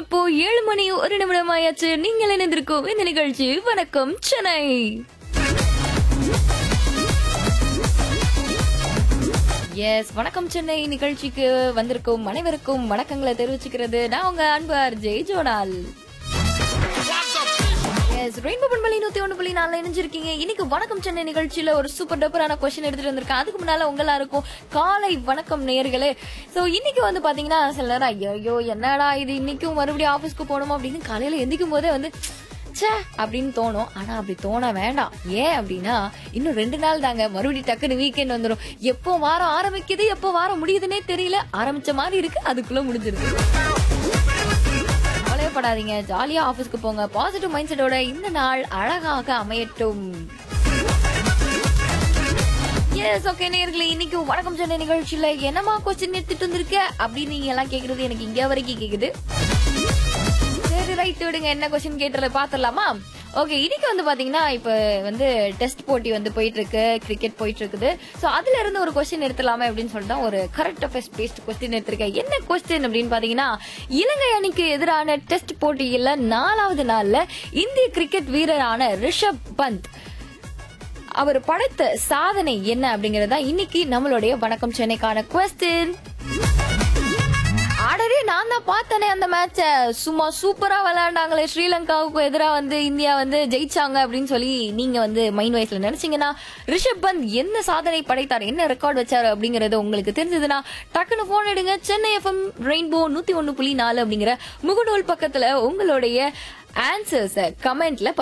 இப்போ ஏழு மணி ஒரு நிமிடம் ஆயாச்சு நீங்கள் இணைந்திருக்கும் இந்த நிகழ்ச்சி வணக்கம் சென்னை எஸ் வணக்கம் சென்னை நிகழ்ச்சிக்கு வந்திருக்கும் அனைவருக்கும் வணக்கங்களை தெரிவிச்சுக்கிறது நான் உங்க அன்பு அர்ஜே ஜோனால் எஸ் ரெயின்போ பண்பலி நூத்தி ஒண்ணு புள்ளி நாலு இணைஞ்சிருக்கீங்க இன்னைக்கு வணக்கம் சென்னை நிகழ்ச்சியில ஒரு சூப்பர் டப்பரான கொஸ்டின் எடுத்துட்டு வந்திருக்கேன் அதுக்கு முன்னால உங்க எல்லாருக்கும் காலை வணக்கம் நேயர்களே சோ இன்னைக்கு வந்து பாத்தீங்கன்னா சில நேரம் ஐயோ என்னடா இது இன்னைக்கும் மறுபடியும் ஆபீஸ்க்கு போகணுமா அப்படின்னு காலையில எந்திக்கும் போதே வந்து ச்சே அப்படின்னு தோணும் ஆனா அப்படி தோண வேண்டாம் ஏன் அப்படின்னா இன்னும் ரெண்டு நாள் தாங்க மறுபடியும் டக்குன்னு வீக்கெண்ட் வந்துடும் எப்போ வாரம் ஆரம்பிக்குது எப்போ வாரம் முடியுதுன்னே தெரியல ஆரம்பிச்ச மாதிரி இருக்கு அதுக்குள்ள முடிஞ்சிருக்கு கவலையப்படாதீங்க ஜாலியா ஆபீஸ்க்கு போங்க பாசிட்டிவ் மைண்ட் செட்டோட இந்த நாள் அழகாக அமையட்டும் எஸ் ஓகே நேர்களே இன்னைக்கு வணக்கம் சொன்ன நிகழ்ச்சியில என்னமா கொஸ்டின் எடுத்துட்டு வந்திருக்க அப்படின்னு நீங்க எல்லாம் கேக்குறது எனக்கு இங்க வரைக்கும் கேக்குது சரி ரைட் விடுங்க என்ன கொஸ்டின் கேட்டுறத பாத்துடலாமா ஓகே இன்னைக்கு வந்து பாத்தீங்கன்னா இப்ப வந்து டெஸ்ட் போட்டி வந்து போயிட்டு இருக்கு கிரிக்கெட் போயிட்டு இருக்குது சோ அதுல இருந்து ஒரு கொஸ்டின் எடுத்துலாமே அப்படின்னு சொல்லிட்டு தான் ஒரு கரண்ட் அஃபேர்ஸ் பேஸ்ட் கொஸ்டின் எடுத்திருக்கேன் என்ன கொஸ்டின் அப்படின்னு பாத்தீங்கன்னா இலங்கை அணிக்கு எதிரான டெஸ்ட் போட்டியில நாலாவது நாள்ல இந்திய கிரிக்கெட் வீரரான ரிஷப் பந்த் அவர் படைத்த சாதனை என்ன அப்படிங்கறதா இன்னைக்கு நம்மளுடைய வணக்கம் சென்னைக்கான கொஸ்டின் ஆடரே நான் தான் பார்த்தனே அந்த மேட்ச சும்மா சூப்பரா விளையாண்டாங்களே ஸ்ரீலங்காவுக்கு எதிராக வந்து இந்தியா வந்து ஜெயிச்சாங்க அப்படின்னு சொல்லி நீங்க வந்து மைண்ட் வைஸ்ல நினைச்சீங்கன்னா ரிஷப் பந்த் என்ன சாதனை படைத்தார் என்ன ரெக்கார்ட் வச்சாரு அப்படிங்கறது உங்களுக்கு தெரிஞ்சதுன்னா டக்குன்னு போன் எடுங்க சென்னை எஃப்எம் ரெயின்போ நூத்தி ஒன்னு புள்ளி நாலு அப்படிங்கிற முகநூல் பக்கத்துல உங்களுடைய ஆன்சர்ஸ கமெண்ட்ல